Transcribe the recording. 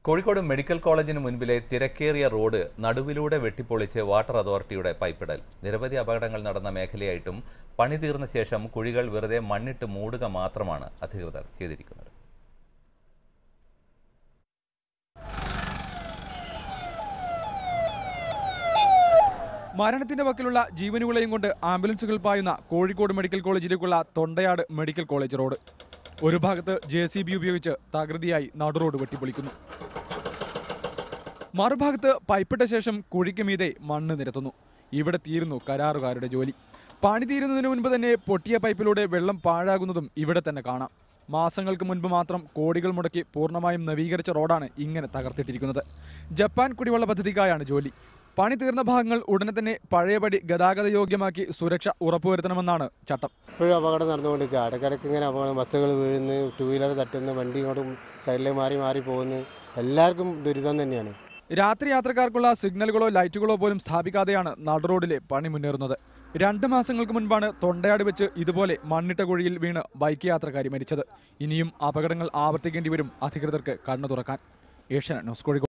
Kozhikode medical കോളേജിന് മുൻപിലെ തിരക്കേറിയ road നടുവിലൂടെ വെട്ടിപ്പൊളിച്ച് വാട്ടർ അതോറിറ്റിയുടെ പൈപ്പിടൽ നിരവധി അപകടങ്ങൾ നടന്ന മേഖലയായിട്ടും പണി തീർന്ന ശേഷം കുഴികൾ വെറുതെ മണ്ണിട്ട് മൂടുക മാത്രമാണ് അധികൃതർ ചെയ്തിരിക്കുന്നത് മരണത്തിന്റെ വക്കിലുള്ള ജീവനുകളെയും കൊണ്ട് ആംബുലൻസുകൾ പായുന്ന കോഴിക്കോട് മെഡിക്കൽ കോളേജിലേക്കുള്ള തൊണ്ടയാട് മെഡിക്കൽ കോളേജ് റോഡ് ഒരു ഭാഗത്ത് ജെ സി ബി ഉപയോഗിച്ച് തകൃതിയായി നടു റോഡ് വെട്ടിപ്പൊളിക്കുന്നു മറുഭാഗത്ത് പൈപ്പിട്ട ശേഷം കുഴിക്ക് മീതെ മണ്ണ് നിരത്തുന്നു ഇവിടെ തീരുന്നു കരാറുകാരുടെ ജോലി പണി തീരുന്നതിന് മുൻപ് തന്നെ പൊട്ടിയ പൈപ്പിലൂടെ വെള്ളം പാഴാകുന്നതും ഇവിടെ തന്നെ കാണാം മാസങ്ങൾക്ക് മുൻപ് മാത്രം കോടികൾ മുടക്കി പൂർണ്ണമായും നവീകരിച്ച റോഡാണ് ഇങ്ങനെ തകർത്തിട്ടിരിക്കുന്നത് ജപ്പാൻ കുടിവെള്ള പദ്ധതിക്കായാണ് ജോലി പണി തീർന്ന ഭാഗങ്ങൾ ഉടനെ തന്നെ പഴയപടി ഗതാഗത യോഗ്യമാക്കി സുരക്ഷ ഉറപ്പുവരുത്തണമെന്നാണ് ചട്ടം ഇപ്പോഴും അപകടം നടന്നുകൊണ്ടിരിക്കുക ഇടയ്ക്കിടയ്ക്ക് ഇങ്ങനെ അപകടം ബസ്സുകൾ വീഴുന്നു ടൂ വീലർ തട്ടുന്നു വണ്ടി ഇങ്ങോട്ടും സൈഡിലേക്ക് മാറി മാറി പോകുന്നു എല്ലാവർക്കും ദുരിതം തന്നെയാണ് രാത്രി യാത്രക്കാർക്കുള്ള സിഗ്നലുകളോ ലൈറ്റുകളോ പോലും സ്ഥാപിക്കാതെയാണ് നടുറോഡിലെ പണി മുന്നേറുന്നത് രണ്ട് മാസങ്ങൾക്ക് മുൻപാണ് തൊണ്ടയാട് വെച്ച് ഇതുപോലെ മണ്ണിട്ട കുഴിയിൽ വീണ് ബൈക്ക് യാത്രക്കാരി മരിച്ചത് ഇനിയും അപകടങ്ങൾ ആവർത്തിക്കേണ്ടി വരും അധികൃതർക്ക് കണ്ണു തുറക്കാൻ ഏഷ്യാനെറ്റ് ന്യൂസ് കോഴിക്കോട്